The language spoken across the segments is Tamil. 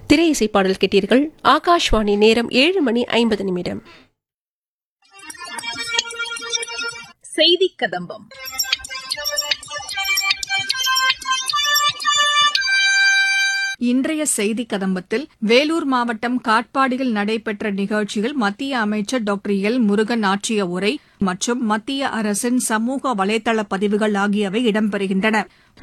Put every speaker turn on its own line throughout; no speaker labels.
திரை இசை பாடல் கேட்டீர்கள் ஆகாஷ்வாணி நேரம் ஏழு மணி ஐம்பது நிமிடம்
செய்தி கதம்பம்
இன்றைய செய்தி கதம்பத்தில் வேலூர் மாவட்டம் காட்பாடியில் நடைபெற்ற நிகழ்ச்சியில் மத்திய அமைச்சர் டாக்டர் எல் முருகன் ஆற்றிய உரை மற்றும் மத்திய அரசின் சமூக வலைதள பதிவுகள் ஆகியவை இடம்பெறுகின்றன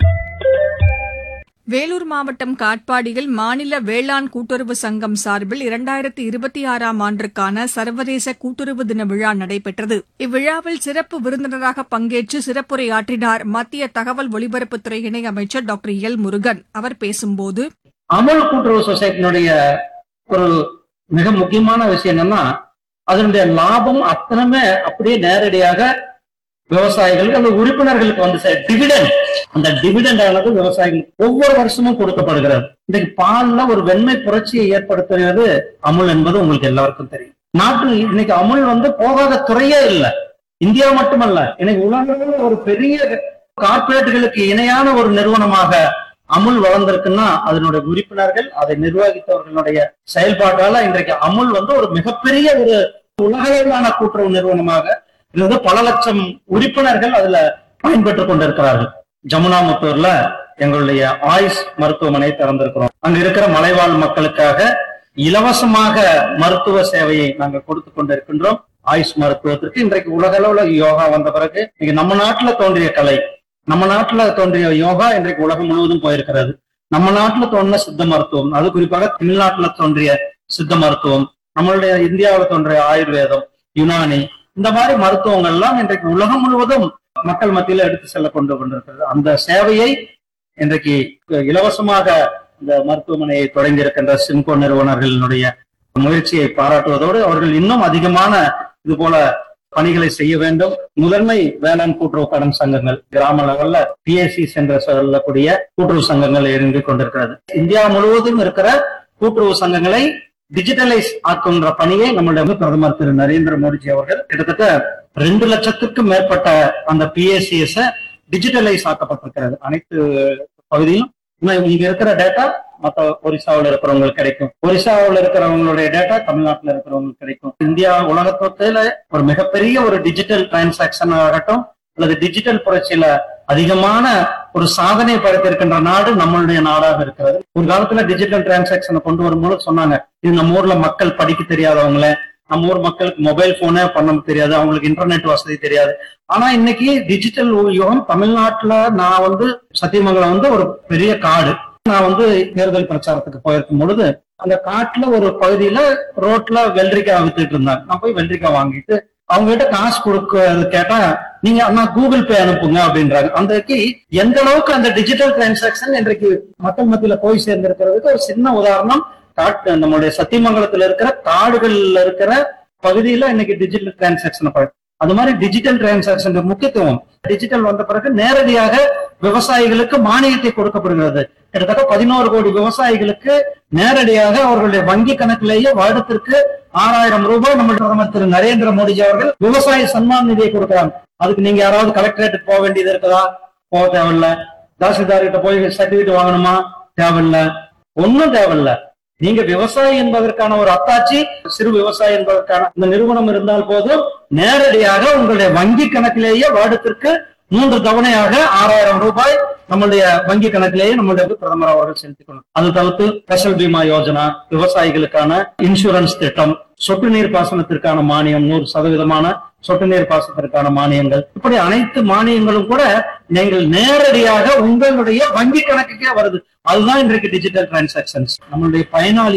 வேலூர் மாவட்டம் காட்பாடியில் மாநில வேளாண் கூட்டுறவு சங்கம் சார்பில் இரண்டாயிரத்தி இருபத்தி ஆறாம் ஆண்டிற்கான சர்வதேச கூட்டுறவு தின விழா நடைபெற்றது இவ்விழாவில் சிறப்பு விருந்தினராக பங்கேற்று சிறப்புரையாற்றினார் மத்திய தகவல் ஒலிபரப்புத்துறை இணையமைச்சர் டாக்டர் எல் முருகன் அவர் பேசும்போது
அமுல் கூட்டுறவு சொசைட்டினுடைய ஒரு மிக முக்கியமான விஷயம் என்னன்னா அதனுடைய லாபம் அத்தனைமே அப்படியே நேரடியாக விவசாயிகளுக்கு அந்த உறுப்பினர்களுக்கு வந்து சேரும். டிவிடெண்ட் அந்த டிவிடெண்ட் ஆனது விவசாயிகளுக்கு ஒவ்வொரு வருஷமும் கொடுக்கப்படுகிறது இன்றைக்கு பால்ல ஒரு வெண்மை புரட்சியை ஏற்படுத்துகிறது அமுல் என்பது உங்களுக்கு எல்லாருக்கும் தெரியும் நாட்டில் இன்னைக்கு அமுல் வந்து போகாத துறையே இல்லை இந்தியா மட்டுமல்ல இன்னைக்கு உலகளவில் ஒரு பெரிய கார்ப்பரேட்டுகளுக்கு இணையான ஒரு நிறுவனமாக அமுல் வளர்ந்திருக்குன்னா அதனுடைய உறுப்பினர்கள் அதை நிர்வகித்தவர்களுடைய செயல்பாட்டால இன்றைக்கு அமுல் வந்து ஒரு மிகப்பெரிய ஒரு உலகளவிலான கூட்டுறவு நிறுவனமாக இது வந்து பல லட்சம் உறுப்பினர்கள் அதுல பயன்பெற்றுக் கொண்டிருக்கிறார்கள் ஜமுனாமுத்தூர்ல எங்களுடைய ஆயுஷ் மருத்துவமனை திறந்திருக்கிறோம் அங்க இருக்கிற மலைவாழ் மக்களுக்காக இலவசமாக மருத்துவ சேவையை நாங்கள் கொடுத்து கொண்டிருக்கின்றோம் ஆயுஷ் மருத்துவத்திற்கு இன்றைக்கு உலக அளவுல யோகா வந்த பிறகு இன்னைக்கு நம்ம நாட்டுல தோன்றிய கலை நம்ம நாட்டுல தோன்றிய யோகா இன்றைக்கு உலகம் முழுவதும் போயிருக்கிறது நம்ம நாட்டுல தோன்றின சித்த மருத்துவம் அது குறிப்பாக தமிழ்நாட்டுல தோன்றிய சித்த மருத்துவம் நம்மளுடைய இந்தியாவில் தோன்றிய ஆயுர்வேதம் யுனானி இந்த மாதிரி மருத்துவங்கள்லாம் இன்றைக்கு உலகம் முழுவதும் மக்கள் மத்தியில எடுத்து செல்ல கொண்டு கொண்டிருக்கிறது அந்த சேவையை இன்றைக்கு இலவசமாக இந்த மருத்துவமனையை தொடங்கி இருக்கின்ற சிம்கோ நிறுவனர்களினுடைய முயற்சியை பாராட்டுவதோடு அவர்கள் இன்னும் அதிகமான இது போல பணிகளை செய்ய வேண்டும் முதன்மை வேளாண் கூட்டுறவு கடன் சங்கங்கள் கிராம லெவல்ல பிஎஸ்சிஸ் என்று சொல்லக்கூடிய கூட்டுறவு சங்கங்கள் இயங்கிக் கொண்டிருக்கிறது இந்தியா முழுவதும் இருக்கிற கூட்டுறவு சங்கங்களை டிஜிட்டலைஸ் ஆக்குகின்ற பணியை நம்முடைய பிரதமர் திரு நரேந்திர மோடிஜி அவர்கள் கிட்டத்தட்ட ரெண்டு லட்சத்துக்கும் மேற்பட்ட அந்த பிஎஸ்சிஎஸ் டிஜிட்டலைஸ் ஆக்கப்பட்டிருக்கிறது அனைத்து பகுதியிலும் இன்னும் இங்க இருக்கிற டேட்டா மற்ற ஒரிசாவில் இருக்கிறவங்களுக்கு கிடைக்கும் ஒரிசாவில் இருக்கிறவங்களுடைய டேட்டா தமிழ்நாட்டில் இருக்கிறவங்களுக்கு கிடைக்கும் இந்தியா உலகத்துல ஒரு மிகப்பெரிய ஒரு டிஜிட்டல் டிரான்சாக்சன் ஆகட்டும் அல்லது டிஜிட்டல் புரட்சியில அதிகமான ஒரு சாதனை படைத்திருக்கின்ற நாடு நம்மளுடைய நாடாக இருக்கிறது ஒரு காலத்துல டிஜிட்டல் டிரான்சாக்சனை கொண்டு வரும்போது சொன்னாங்க இது நம்ம ஊர்ல மக்கள் படிக்க தெரியாதவங்கள நம்ம ஊர் மக்களுக்கு மொபைல் போனே பண்ண தெரியாது அவங்களுக்கு இன்டர்நெட் வசதி தெரியாது ஆனா இன்னைக்கு டிஜிட்டல் யுகம் தமிழ்நாட்டுல நான் வந்து சத்தியமங்கலம் வந்து ஒரு பெரிய காடு நான் வந்து தேர்தல் பிரச்சாரத்துக்கு போயிருக்கும் பொழுது அந்த காட்டுல ஒரு பகுதியில ரோட்ல வெள்ளரிக்காய் வித்துட்டு இருந்தாங்க நான் போய் வெள்ளரிக்காய் வாங்கிட்டு அவங்க கிட்ட காசு கொடுக்கறது கேட்டா நீங்க அண்ணா கூகுள் பே அனுப்புங்க அப்படின்றாங்க அன்றைக்கு எந்த அளவுக்கு அந்த டிஜிட்டல் டிரான்சாக்சன் இன்றைக்கு மக்கள் மத்தியில போய் சேர்ந்திருக்கிறதுக்கு ஒரு சின்ன உதாரணம் காட்டு நம்மளுடைய சத்தியமங்கலத்துல இருக்கிற காடுகள்ல இருக்கிற பகுதியில இன்னைக்கு டிஜிட்டல் டிரான்சாக்சன் அது மாதிரி டிஜிட்டல் டிரான்சாக்சன் முக்கியத்துவம் டிஜிட்டல் வந்த பிறகு நேரடியாக விவசாயிகளுக்கு மானியத்தை கொடுக்கப்படுகிறது கிட்டத்தட்ட பதினோரு கோடி விவசாயிகளுக்கு நேரடியாக அவர்களுடைய வங்கி கணக்கிலேயே வருடத்திற்கு ஆறாயிரம் ரூபாய் நம்ம பிரதமர் திரு நரேந்திர மோடிஜி அவர்கள் விவசாய சன்மான் நிதியை கொடுக்கிறாங்க அதுக்கு நீங்க யாராவது கலெக்டரேட்டுக்கு போக வேண்டியது இருக்குதா போக தேவையில்ல தாசில்தார் கிட்ட போய் சர்டிபிகேட் வாங்கணுமா தேவையில்ல ஒன்னும் தேவையில்ல நீங்க விவசாயி என்பதற்கான ஒரு அத்தாட்சி சிறு விவசாயி என்பதற்கான இந்த நிறுவனம் இருந்தால் போதும் நேரடியாக உங்களுடைய வங்கி கணக்கிலேயே வருடத்திற்கு மூன்று தவணையாக ஆறாயிரம் ரூபாய் நம்மளுடைய வங்கி கணக்கிலேயே நம்மளுடைய பிரதமர் அவர்கள் செலுத்திக்கணும் அது தவிர்த்து ஸ்பெஷல் பீமா யோஜனா விவசாயிகளுக்கான இன்சூரன்ஸ் திட்டம் சொட்டு நீர் பாசனத்திற்கான மானியம் நூறு சதவீதமான சொட்டு நீர் பாசனத்திற்கான மானியங்கள் இப்படி அனைத்து மானியங்களும் கூட நீங்கள் நேரடியாக உங்களுடைய வங்கி கணக்குக்கே வருது அதுதான் இன்றைக்கு டிஜிட்டல் டிரான்சாக்சன்ஸ் நம்மளுடைய பயனாளி